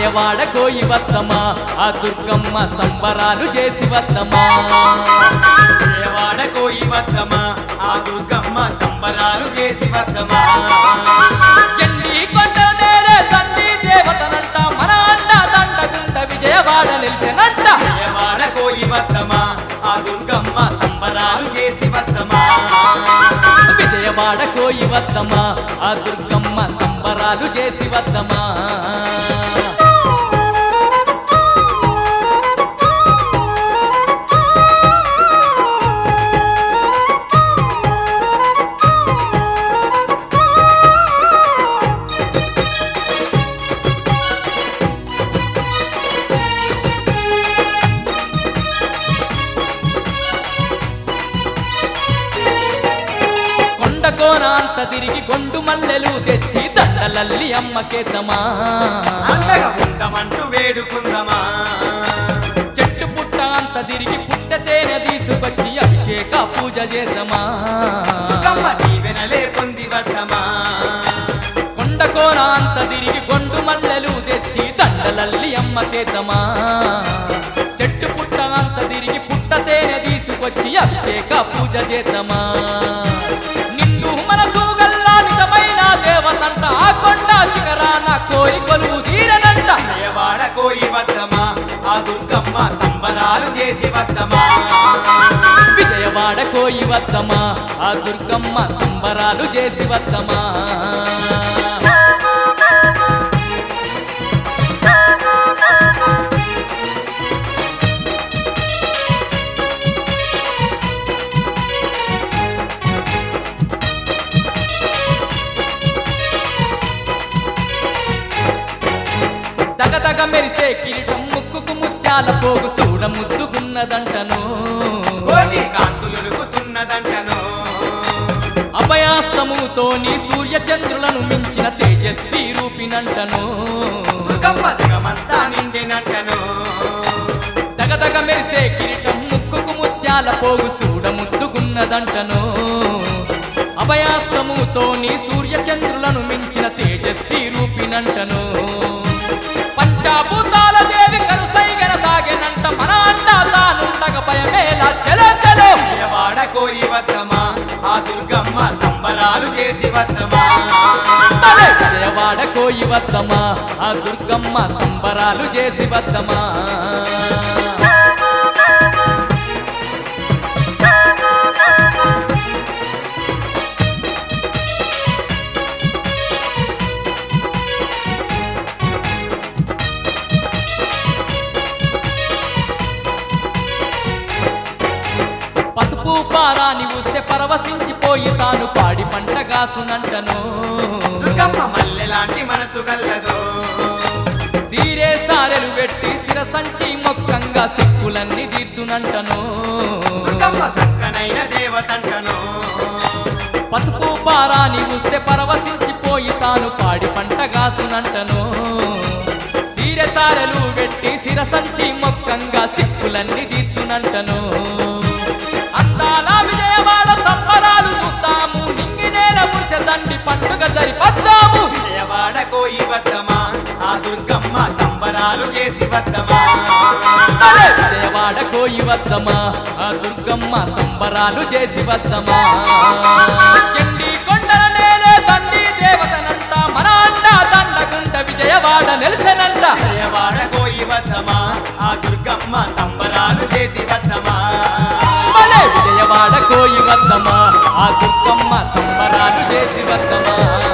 విజయవాడ కోయి వద్దమా ఆ దుర్గమ్మ సంబరాలు చేసి వద్దమా విజయవాడ కోయి వద్దమా ఆ దుర్గమ్మ సంబరాలు చేసి వద్దమా చెండి కొండ నేరే తండ్రి దేవతనంట మన అండ దండగుంట విజయవాడ నిలిచెనంట విజయవాడ కోయి వద్దమా ఆ దుర్గమ్మ సంబరాలు చేసి వద్దమా విజయవాడ కోయి వద్దమా ఆ దుర్గమ్మ సంబరాలు చేసి వద్దమా కొండ కోన అంత తిరిగి కొండు మల్లెలు తెచ్చి దండలల్లి అమ్మకేద్దామా అండగా ఉండమంటూ వేడుకుందమా చెట్టు పుట్ట అంత తిరిగి పుట్ట తేనె తీసుకొచ్చి అభిషేక పూజ చేద్దామా దుర్గమ్మ దీవెనలే పొంది వద్దమా కొండ కోన అంత తిరిగి కొండు మల్లెలు తెచ్చి దండలల్లి అమ్మకేద్దామా చెట్టు పుట్ట అంత తిరిగి పుట్ట తేనె తీసుకొచ్చి అభిషేక పూజ చేద్దామా నిన్ను మనసు గల్లా నిజమైన దేవతంట ఆ కొండ శిఖరాన కోరి కొలువు తీరనంట విజయవాడ కోయి వద్దమా ఆ దుర్గమ్మ సంబరాలు చేసి వద్దమా విజయవాడ కోయి వద్దమా ఆ దుర్గమ్మ సంబరాలు చేసి వద్దమా దగదగ మెరిసే కిరీటం ముక్కుకు ముత్యాల పోగు చూడ ముద్దుగున్నదంటను కోటి కాంతులుగుతున్నదంటను అభయాస్తముతోని సూర్య చంద్రులను మించిన తేజస్వి రూపినంటను దుర్గమ్మ జగమంతా నిండినట్టను దగదగ మెరిసే కిరీటం ముక్కుకు ముత్యాల పోగు చూడ ముద్దుగున్నదంటను అభయాస్తముతోని సూర్య చంద్రులను మించిన తేజస్వి రూపినంటను పంచాభూతాల దేవి కరుసైగన తాగెనంట మన అంట తానుండగ భయమేలా చలో చలో విజయవాడ కోయి వద్దమా ఆ దుర్గమ్మ సంబరాలు చేసి వద్దమా తలే విజయవాడ కోయి వద్దమా ఆ దుర్గమ్మ సంబరాలు చేసి వద్దమా పసుపు పారాని ఊస్తే పరవశించిపోయి తాను పాడి పంట కాసునంటను దుర్గమ్మ మల్లె లాంటి మనసు గల్లదు సీరే సారెలు పెట్టి శిరసంచి మొక్కంగా సిక్కులన్నీ తీర్చునంటను దుర్గమ్మ సక్కనైన దేవతంటను పసుపు పారాని ఊస్తే పరవశించిపోయి తాను పాడి పంట కాసునంటను సీరె సారెలు పెట్టి శిరసంచి మొక్కంగా సిక్కులన్నీ తీర్చునంటను అందాల విజయవాడ సంబరాలు చూద్దాము నింగినేల ముచ్చదండి పండుగ జరిపద్దాము విజయవాడ కోయి వద్దమా ఆ దుర్గమ్మ సంబరాలు చేసి వద్దమా అరే విజయవాడ కోయి వద్దమా ఆ దుర్గమ్మ సంబరాలు చేసి వద్దమా ఎండి కొండల నేలే తండ్రి దేవతనంట మన అండ దండగుంట విజయవాడ నెలసనంట విజయవాడ కోయి వద్దమా ఆ దుర్గమ్మ సంబరాలు చేసి వద్దమా భలే విజయవాడ కోయి వద్దమా ఆ దుర్గమ్మ సంబరాలు చేసి వద్దమా